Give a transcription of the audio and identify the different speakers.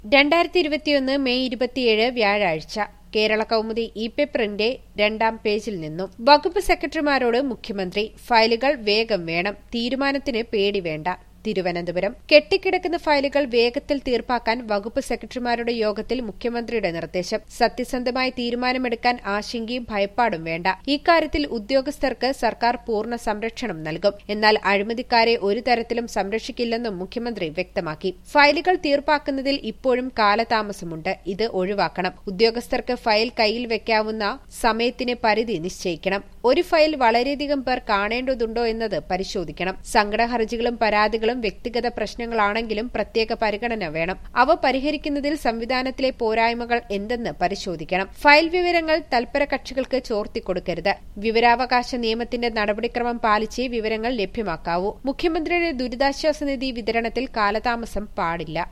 Speaker 1: രണ്ടായിരത്തി ഇരുപത്തിയൊന്ന് മെയ് ഇരുപത്തിയേഴ് വ്യാഴാഴ്ച കേരള കൗമുദി ഇ പേപ്പറിന്റെ രണ്ടാം പേജിൽ നിന്നും വകുപ്പ് സെക്രട്ടറിമാരോട് മുഖ്യമന്ത്രി ഫയലുകൾ വേഗം വേണം തീരുമാനത്തിന് പേടി വേണ്ട തിരുവനന്തപുരം കെട്ടിക്കിടക്കുന്ന ഫയലുകൾ വേഗത്തിൽ തീർപ്പാക്കാൻ വകുപ്പ് സെക്രട്ടറിമാരുടെ യോഗത്തിൽ മുഖ്യമന്ത്രിയുടെ നിർദ്ദേശം സത്യസന്ധമായി തീരുമാനമെടുക്കാൻ ആശങ്കയും ഭയപ്പാടും വേണ്ട ഇക്കാര്യത്തിൽ ഉദ്യോഗസ്ഥർക്ക് സർക്കാർ പൂർണ്ണ സംരക്ഷണം നൽകും എന്നാൽ അഴിമതിക്കാരെ ഒരു തരത്തിലും സംരക്ഷിക്കില്ലെന്നും മുഖ്യമന്ത്രി വ്യക്തമാക്കി ഫയലുകൾ തീർപ്പാക്കുന്നതിൽ ഇപ്പോഴും കാലതാമസമുണ്ട് ഇത് ഒഴിവാക്കണം ഉദ്യോഗസ്ഥർക്ക് ഫയൽ കയ്യിൽ വെക്കാവുന്ന സമയത്തിന് പരിധി നിശ്ചയിക്കണം ഒരു ഫയൽ വളരെയധികം പേർ കാണേണ്ടതുണ്ടോ എന്നത് പരിശോധിക്കണം സങ്കട ഹർജികളും പരാതികളും വ്യക്തിഗത പ്രശ്നങ്ങളാണെങ്കിലും പ്രത്യേക പരിഗണന വേണം അവ പരിഹരിക്കുന്നതിൽ സംവിധാനത്തിലെ പോരായ്മകൾ എന്തെന്ന് പരിശോധിക്കണം ഫയൽ വിവരങ്ങൾ തൽപര കക്ഷികൾക്ക് ചോർത്തിക്കൊടുക്കരുത് വിവരാവകാശ നിയമത്തിന്റെ നടപടിക്രമം പാലിച്ചേ വിവരങ്ങൾ ലഭ്യമാക്കാവൂ മുഖ്യമന്ത്രിയുടെ ദുരിതാശ്വാസ നിധി വിതരണത്തിൽ കാലതാമസം പാടില്ല